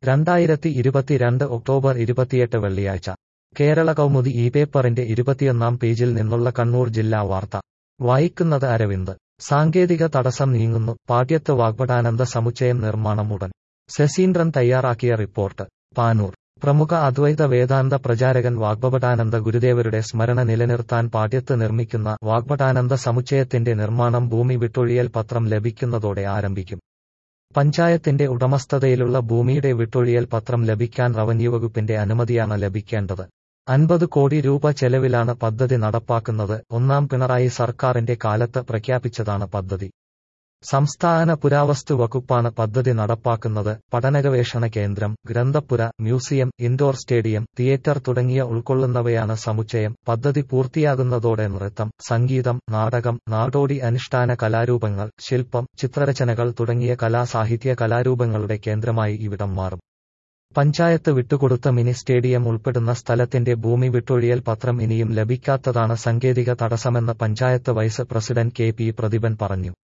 രണ്ടായിരത്തി ഇരുപത്തിരണ്ട് ഒക്ടോബർ ഇരുപത്തിയെട്ട് വെള്ളിയാഴ്ച കേരള കൗമുദി ഈ പേപ്പറിന്റെ ഇരുപത്തിയൊന്നാം പേജിൽ നിന്നുള്ള കണ്ണൂർ ജില്ലാ വാർത്ത വായിക്കുന്നത് അരവിന്ദ് സാങ്കേതിക തടസ്സം നീങ്ങുന്നു പാട്യത്ത് വാഗ്ഭടാനന്ദ സമുച്ചയം നിർമ്മാണം ഉടൻ ശശീന്ദ്രൻ തയ്യാറാക്കിയ റിപ്പോർട്ട് പാനൂർ പ്രമുഖ അദ്വൈത വേദാന്ത പ്രചാരകൻ വാഗ്ഭടാനന്ദ ഗുരുദേവരുടെ സ്മരണ നിലനിർത്താൻ പാട്യത്ത് നിർമ്മിക്കുന്ന വാഗ്ഭടാനന്ദ സമുച്ചയത്തിന്റെ നിർമ്മാണം ഭൂമി വിട്ടൊഴിയൽ പത്രം ലഭിക്കുന്നതോടെ ആരംഭിക്കും പഞ്ചായത്തിന്റെ ഉടമസ്ഥതയിലുള്ള ഭൂമിയുടെ വിട്ടൊഴിയൽ പത്രം ലഭിക്കാൻ റവന്യൂ വകുപ്പിന്റെ അനുമതിയാണ് ലഭിക്കേണ്ടത് അൻപത് കോടി രൂപ ചെലവിലാണ് പദ്ധതി നടപ്പാക്കുന്നത് ഒന്നാം പിണറായി സർക്കാരിന്റെ കാലത്ത് പ്രഖ്യാപിച്ചതാണ് പദ്ധതി സംസ്ഥാന പുരാവസ്തു വകുപ്പാണ് പദ്ധതി നടപ്പാക്കുന്നത് പഠനഗവേഷണ കേന്ദ്രം ഗ്രന്ഥപുര മ്യൂസിയം ഇൻഡോർ സ്റ്റേഡിയം തിയേറ്റർ തുടങ്ങിയ ഉൾക്കൊള്ളുന്നവയാണ് സമുച്ചയം പദ്ധതി പൂർത്തിയാകുന്നതോടെ നൃത്തം സംഗീതം നാടകം നാടോടി അനുഷ്ഠാന കലാരൂപങ്ങൾ ശില്പം ചിത്രരചനകൾ തുടങ്ങിയ കലാസാഹിത്യ കലാരൂപങ്ങളുടെ കേന്ദ്രമായി ഇവിടം മാറും പഞ്ചായത്ത് വിട്ടുകൊടുത്ത മിനി സ്റ്റേഡിയം ഉൾപ്പെടുന്ന സ്ഥലത്തിന്റെ ഭൂമി വിട്ടൊഴിയൽ പത്രം ഇനിയും ലഭിക്കാത്തതാണ് സാങ്കേതിക തടസ്സമെന്ന് panchayat vice president K P Prathibhan പറഞ്ഞു